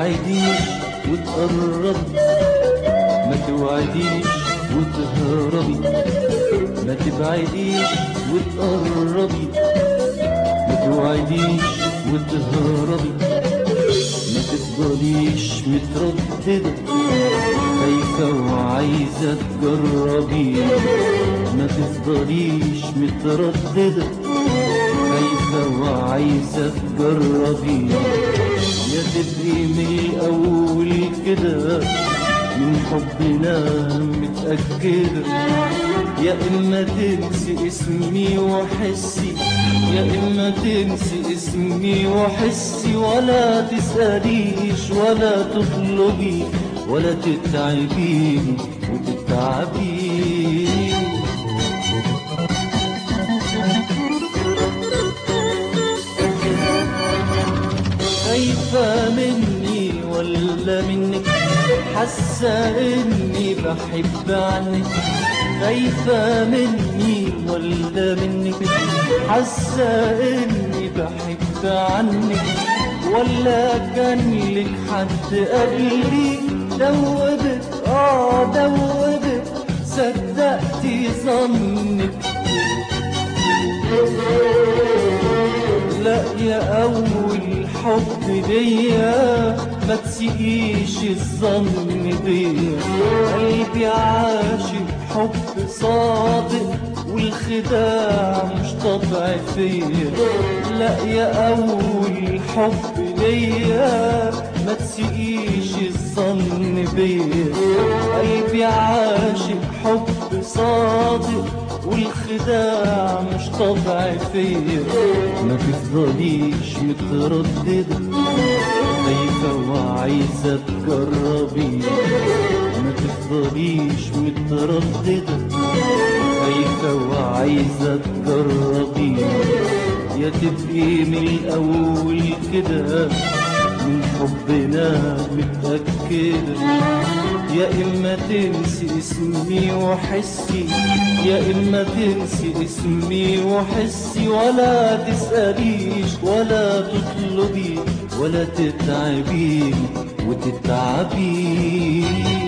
توعديش وتقربي ما توعديش وتهربي ما تبعديش وتقربي ما توعديش وتهربي ما تفضليش مترددة خايفة وعايزة تجربي ما تفضليش مترددة خايفة وعايزة تجربي يا تبقي من الأول كده من حبنا متأكدة يا إما تنسي اسمي وحسي يا إما تنسي اسمي وحسي ولا تسأليش ولا تطلبي ولا تتعبيني وتتعبيني خايفة مني ولا منك حاسة إني بحب عنك خايفة مني ولا منك حاسة إني بحب عنك ولا كان لك حد قبلي دوبك آه دوبك صدقتي ظنك لا يا أول حب ليا ما تسيئيش الظن بيا قلبي عاشق حب صادق والخداع مش طبع فيا لا يا أول حب ليا ما تسيئيش الظن بيا قلبي عاشق حب صادق والخداع مش طبع فيا ما تفضليش مترددة خايفة وعايزة تجربي ما تفضليش مترددة خايفة وعايزة تجربي يا تبقي من الأول كده من حبنا متأكدة يا إما تنسي اسمي وحسي يا إما تنسي اسمي وحسي ولا تسأليش ولا تطلبي ولا تتعبيني وتتعبيني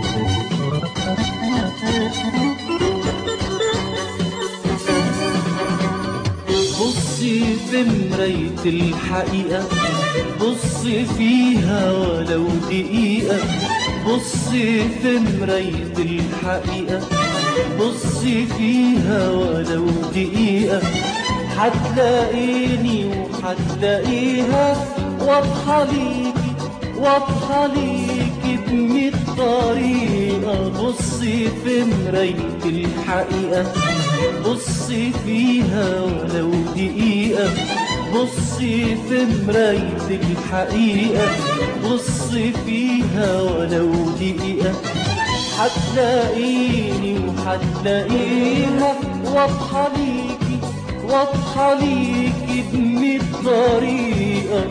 بصي في مراية الحقيقة بصي فيها ولو دقيقة بصي في مراية الحقيقة بصي فيها ولو دقيقة هتلاقيني وهتلاقيها واضحة ليكي واضحة ليكي بمية طريقة بصي في مراية الحقيقة بصي فيها ولو دقيقة بصي في مراية الحقيقة بصي فيها ولو دقيقة هتلاقيني وهتلاقيها واضحة ليكي واضحة ليكي بمية طريقة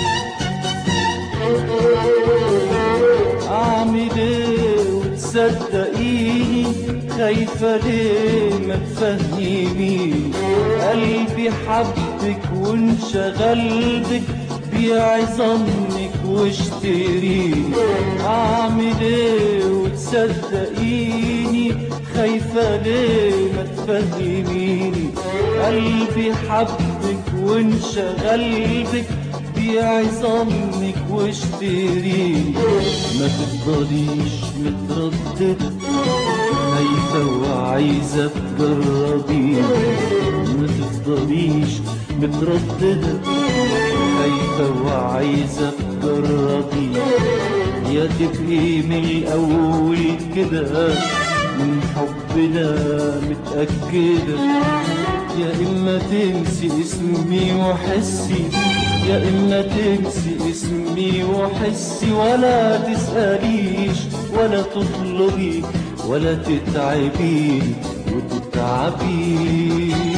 أعمل إيه وتصدقيني خايفة ليه ما تفهميني قلبي حبك وانشغل بك بيع ظنك واشتريني أعمل إيه وتصدقيني خايفة ليه ما تفهميني قلبي حبك وانشغل بك بيع ظنك واشتريني ما تفضليش مترددة خايفة وعايزة تجربي ما تفضليش مترددة خايفة وعايزة تجربي يا تبقي من الأول كده من حبنا متأكدة يا إما تنسي اسمي وحسي يا إما تنسي اسمي وحسي ولا تسأليش ولا تطلبي ولا تتعبي وتتعبي